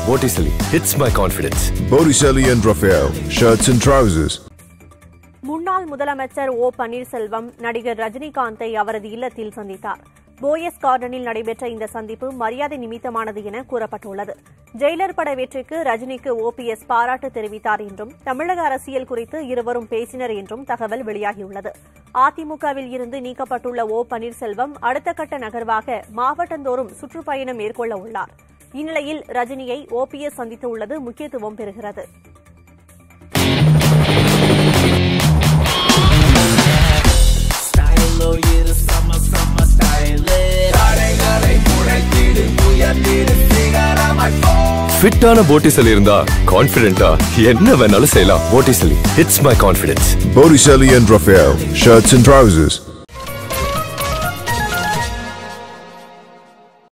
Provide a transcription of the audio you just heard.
Botticelli hits my confidence. Botticelli and Raphael, shirts and trousers. முன்னாள் முதலமைச்சர் ஓ பன்னீர்செல்வம் நடிகர் ரஜினிகாந்தை அவரது இல்லத்தில் சந்தித்தார் போயஸ் கார்டனில் நடைபெற்ற இந்த சந்திப்பு மரியாதை நிமித்தமானது என கூறப்பட்டுள்ளது ஜெயிலர் பட வெற்றிக்கு ரஜினிக்கு ஓபிஎஸ் பாராட்டு தெரிவித்தார் என்றும் தமிழக அரசியல் குறித்து இருவரும் பேசினர் என்றும் தகவல் வெளியாகியுள்ளது அதிமுகவில் இருந்து நீக்கப்பட்டுள்ள ஓ பன்னீர்செல்வம் அடுத்த கட்ட நகர்வாக மாவட்டந்தோறும் சுற்றுப்பயணம் மேற்கொள்ள உள்ளார் இந்நிலையில் ரஜினியை ஓபிஎஸ் சந்தித்துள்ளது முக்கியத்துவம் பெறுகிறது ஸ்டைலோ இரு சம சம ஸ்டைலே தடைகளை உடைத்திடு உயர்த்திடு சிகரமாய் போ ஃபிட்டான போட்டிசலி இருந்தா கான்ஃபிடென்ட்டா என்ன வேணாலும் செய்யலாம் போட்டிசலி hits my confidence. Botticelli and Raphael, shirts and trousers.